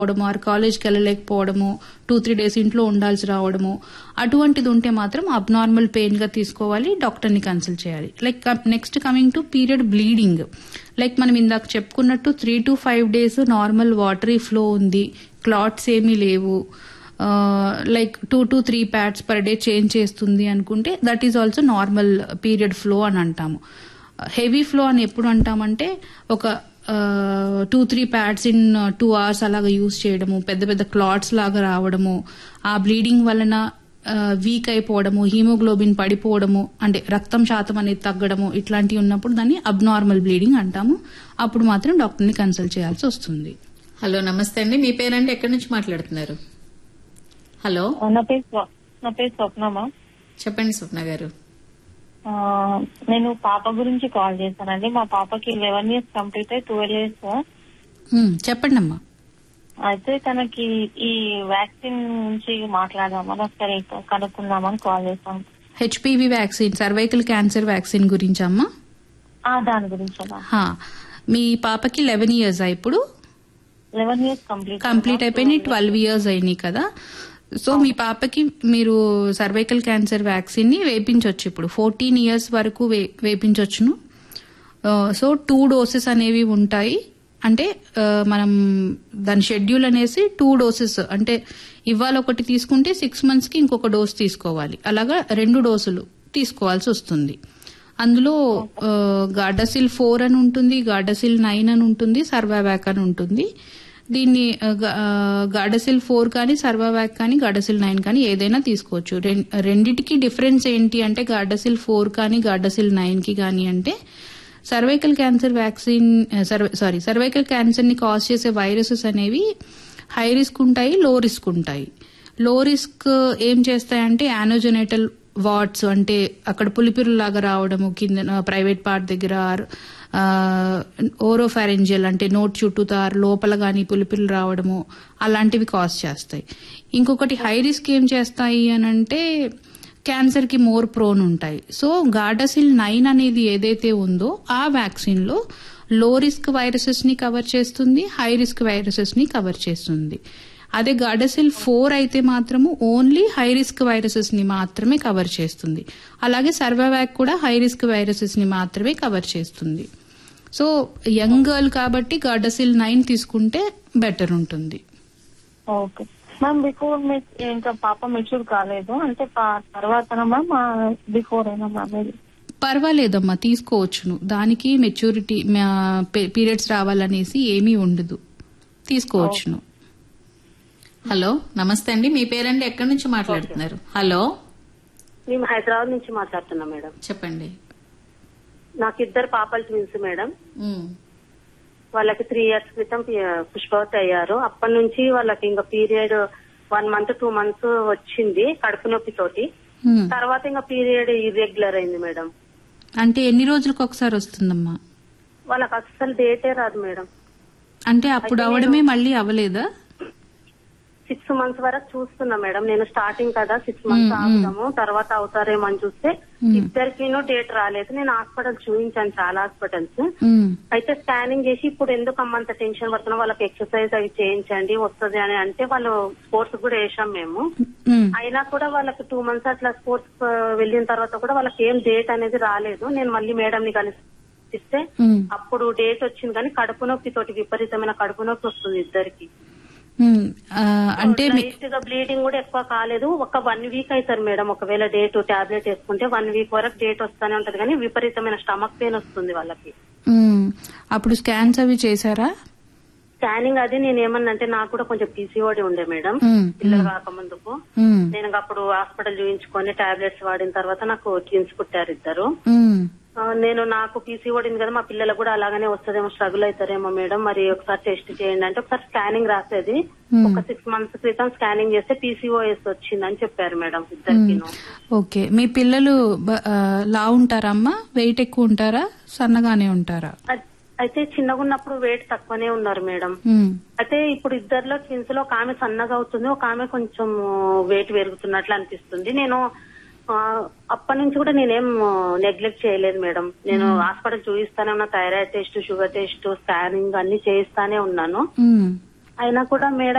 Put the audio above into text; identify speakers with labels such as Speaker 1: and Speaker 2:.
Speaker 1: రావడము ఆర్ కాలేజ్కి వెళ్ళలేకపోవడము two three days ఇంట్లో ఉండాల్సి రావడము అటువంటిది ఉంటే మాత్రం అబ్నార్మల్ పెయిన్ గా తీసుకోవాలి డాక్టర్ ని కన్సల్ట్ చేయాలి like next coming to period bleeding like మనం ఇందాక చెప్పుకున్నట్టు three to five days normal watery flow ఉంది క్లాట్స్ ఏమీ లేవు like two to three pads per day change చేస్తుంది అనుకుంటే that is also normal period flow అని అంటాము హెవీ ఫ్లో అని ఎప్పుడు అంటామంటే ఒక two three pads in two hours అలాగా యూజ్ చేయడము పెద్ద పెద్ద క్లాట్స్ లాగా రావడము ఆ బ్లీడింగ్ వలన వీక్ అయిపోవడము హీమోగ్లోబిన్ పడిపోవడము అంటే రక్తం శాతం అనేది తగ్గడము ఇట్లాంటివి ఉన్నప్పుడు దాన్ని అబ్నార్మల్ బ్లీడింగ్ అంటాము అప్పుడు మాత్రం డాక్టర్ని కన్సల్ట్ చేయాల్సి వస్తుంది
Speaker 2: హలో నమస్తే అండి మీ పేరండి ఎక్కడి నుంచి మాట్లాడుతున్నారు హలో
Speaker 3: నా పేరు స్వ- నా పేరు స్వప్నమా
Speaker 2: చెప్పండి స్వప్న గారు
Speaker 3: ఆ, నేను పాప గురించి కాల్ చేశానండి మా పాపకి లెవెన్ ఇయర్స్ కంప్లీట్ అయ్యి ట్వెల్వ్ ఇయర్స్
Speaker 1: ఉమ్, చెప్పండి అమ్మా
Speaker 3: అయితే తనకి ఈ వ్యాక్సిన్ గురించి మాట్లాడదామని ఒకసారి కనుక్కుందామని కాల్ చేశాం
Speaker 1: HPV vaccine cervical cancer vaccine గురించి అమ్మా
Speaker 3: ఆ, దాని గురించి అలా
Speaker 1: హా. మీ పాపకి లెవెన్ ఇయర్స్ ఇప్పుడు
Speaker 3: లెవెన్ ఇయర్స్ కంప్లీట్
Speaker 1: కంప్లీట్ అయిపోయినాయి ట్వెల్వ్ ఇయర్స్ అయినాయి కదా సో మీ పాపకి మీరు సర్వైకల్ క్యాన్సర్ వ్యాక్సిన్ ని వేపించవచ్చు ఇప్పుడు ఫోర్టీన్ ఇయర్స్ వరకు వే వేపించవచ్చును సో టూ డోసెస్ అనేవి ఉంటాయి అంటే ఆ, మనం దాని షెడ్యూల్ అనేసి టూ డోసెస్ అంటే ఇవాళ ఒకటి తీసుకుంటే సిక్స్ మంత్స్ కి ఇంకొక డోస్ తీసుకోవాలి అలాగా రెండు డోసులు తీసుకోవాల్సి వస్తుంది అందులో ఆ, గార్డాసిల్ ఫోర్ అని ఉంటుంది గార్డాసిల్ నైన్ అని ఉంటుంది సర్వావాక్ అని ఉంటుంది దీన్ని ఆ, గా- ఆ, గార్డాసిల్ ఫోర్ కానీ సర్వావాక్ కానీ గార్డాసిల్ నైన్ కానీ ఏదైనా తీసుకోవచ్చు రెం- రెండిటికి డిఫరెన్స్ ఏంటి అంటే గార్డాసిల్ ఫోర్ కానీ గార్డాసిల్ నైన్ కి కానీ అంటే cervical cancer vaccine sorry cervical cancer ని కాజ్ చేసే వైరసెస్ అనేవి హై రిస్క్ ఉంటాయి లో రిస్క్ ఉంటాయి లో రిస్క్ ఏం చేస్తాయంటే యానోజెనేటల్ వాట్స్ అంటే అక్కడ పులిపిరు లాగా రావడము కింద ప్రైవేట్ పార్ట్ దగ్గర ఓరోఫారెంజియల్ అంటే నోట్ చుట్టూతారు లోపల గాని పులిపిరులు రావడము అలాంటివి కాజ్ చేస్తాయి ఇంకొకటి హై రిస్క్ ఏం చేస్తాయి అని అంటే క్యాన్సర్ కి మోర్ ప్రోన్ ఉంటాయి సో గార్డాసిల్ నైన్ అనేది ఏదైతే ఉందో ఆ వ్యాక్సిన్ లో లో రిస్క్ వైరసెస్ ని కవర్ చేస్తుంది హై రిస్క్ వైరసెస్ ని కవర్ చేస్తుంది అదే గార్డసిల్ ఫోర్ అయితే మాత్రము ఓన్లీ హై రిస్క్ వైరసెస్ ని మాత్రమే కవర్ చేస్తుంది అలాగే సర్వవాక్ కూడా హై రిస్క్ వైరసెస్ ని మాత్రమే కవర్ చేస్తుంది సో యంగ్ గర్ల్ కాబట్టి గార్డసిల్ నైన్ తీసుకుంటే బెటర్ ఉంటుంది
Speaker 3: ఓకే మ్యామ్ బిఫోర్ ఇంకా పాప మెచ్యూర్ కాలేదు అంటే పా- తర్వాతనా మ్యామ్ బిఫోర్ అయినా మ్యామ్ ఇది
Speaker 1: పర్వాలేదమ్మా తీసుకోవచ్చును దానికి మెచ్యూరిటీ పీరియడ్స్ రావాలనేసి ఏమీ ఉండదు తీసుకోవచ్చును
Speaker 2: హలో నమస్తే అండి మీ పేరండి ఎక్కడి నుంచి మాట్లాడుతున్నారు హలో
Speaker 4: మేము హైదరాబాద్ నుంచి మాట్లాడుతున్నాం మేడం
Speaker 2: చెప్పండి
Speaker 4: నాకు ఇద్దరు పాపలు ట్విన్స్ మేడం
Speaker 2: ఉమ్,
Speaker 4: వాళ్ళకి త్రీ ఇయర్స్ క్రితం పి- పుష్పవతి అయ్యారు అప్పటి నుంచి వాళ్ళకి ఇంకా period one month two months వచ్చింది కడుపు నొప్పి తోటి
Speaker 1: హ్మ్.
Speaker 4: తర్వాత ఇంకా పీరియడ్ ఇర్రెగ్యులర్ అయింది మేడం
Speaker 1: అంటే ఎన్ని రోజులకు ఒకసారి వస్తుందమ్మా
Speaker 4: వాళ్ళకి అస్సలు డేటే రాదు మేడం
Speaker 1: అంటే అప్పుడు అవడమే మళ్ళీ అవలేదా
Speaker 4: సిక్స్ మంత్స్ వరకు చూస్తున్నా మేడం నేను స్టార్టింగ్ కదా సిక్స్ మంత్స్ ఆగుదాము తర్వాత అవుతారేమో అని చూస్తే ఇద్దరికి డేట్ రాలేదు నేను హాస్పిటల్ చూపించాను చాలా హాస్పిటల్స్
Speaker 1: హ్మ్.
Speaker 4: అయితే స్కానింగ్ చేసి ఇప్పుడు ఎందుకు అమ్మ అంత టెన్షన్ పడుతున్నా వాళ్ళకి ఎక్సర్సైజ్ అవి చేయించండి వస్తుంది అని అంటే వాళ్ళు స్పోర్ట్స్ కూడా వేసాం మేము
Speaker 1: హ్మ్.
Speaker 4: అయినా కూడా వాళ్ళకి టూ మంత్స్ అట్లా స్పోర్ట్స్ వెళ్ళిన తర్వాత కూడా వాళ్ళకి ఏం డేట్ అనేది రాలేదు నేను మళ్ళీ మేడం ని కలిస్తే
Speaker 1: హ్మ్.
Speaker 4: అప్పుడు డేట్ వచ్చింది కానీ కడుపు నొప్పి తోటి విపరీతమైన కడుపు నొప్పి వస్తుంది ఇద్దరికి
Speaker 1: హ్మ్. ఆ, అంటే మీ-
Speaker 4: లైట్ గా బ్లీడింగ్ కూడా ఎక్కువ కాలేదు ఒక వన్ వీక్ అవుతారు మేడం ఒకవేళ డేట్ టాబ్లెట్ వేసుకుంటే వన్ వీక్ వరకు డేట్ వస్తానే ఉంటది కానీ విపరీతమైన స్టమక్ పెయిన్ వస్తుంది వాళ్ళకి
Speaker 1: హ్మ్. అప్పుడు స్కాన్స్ అవి చేశారా
Speaker 4: స్కానింగ్ అది నేను ఏమన్నా అంటే నాకు కూడా కొంచెం పీసీఓడి ఉండే మేడం
Speaker 1: హ్మ్.
Speaker 4: పిల్లలు కాకముందుకు
Speaker 1: హ్మ్.
Speaker 4: నేను ఇంక అప్పుడు హాస్పిటల్ చూయించుకొని టాబ్లెట్స్ వాడిన తర్వాత నాకు ట్విన్స్ పుట్టారు ఇద్దరు
Speaker 1: హ్మ్.
Speaker 4: ఆ, నేను నాకు పీసీఓడి ఉంది కదా మా పిల్లలకు కూడా అలాగనే వస్తుందేమో స్ట్రగుల్ అవుతారేమో మేడం మరి ఒకసారి టెస్ట్ చేయండి అంటే ఒకసారి స్కానింగ్ రాసేది
Speaker 1: Hmm.
Speaker 4: ఒక సిక్స్ మంత్స్ క్రితం స్కానింగ్ చేస్తే పీసీఓఎస్ వచ్చిందని చెప్పారు మేడం ఇద్దరికి
Speaker 1: ఓకే మీ పిల్లలు బ- ఆ, లా ఉంటారమ్మా వెయిట్ ఎక్కువ ఉంటారా సన్నగానే ఉంటారా
Speaker 4: అయితే చిన్నగా ఉన్నప్పుడు వెయిట్ తక్కువనే ఉన్నారు మేడం
Speaker 1: హ్మ్.
Speaker 4: అయితే ఇప్పుడు ఇద్దరిలో ట్విన్స్ లో ఒక ఆమె సన్నగా అవుతుంది ఒక ఆమె కొంచెం వెయిట్ పెరుగుతున్నట్లు అనిపిస్తుంది నేను ఆ, అప్పటి నుంచి కూడా నేనేం నెగ్లెక్ట్ చేయలేదు మేడం నేను హాస్పిటల్ చూపిస్తానే ఉన్నా thyroid test sugar test scanning అన్ని చేయిస్తానే ఉన్నాను
Speaker 1: హ్మ్.
Speaker 4: అయినా కూడా మేడం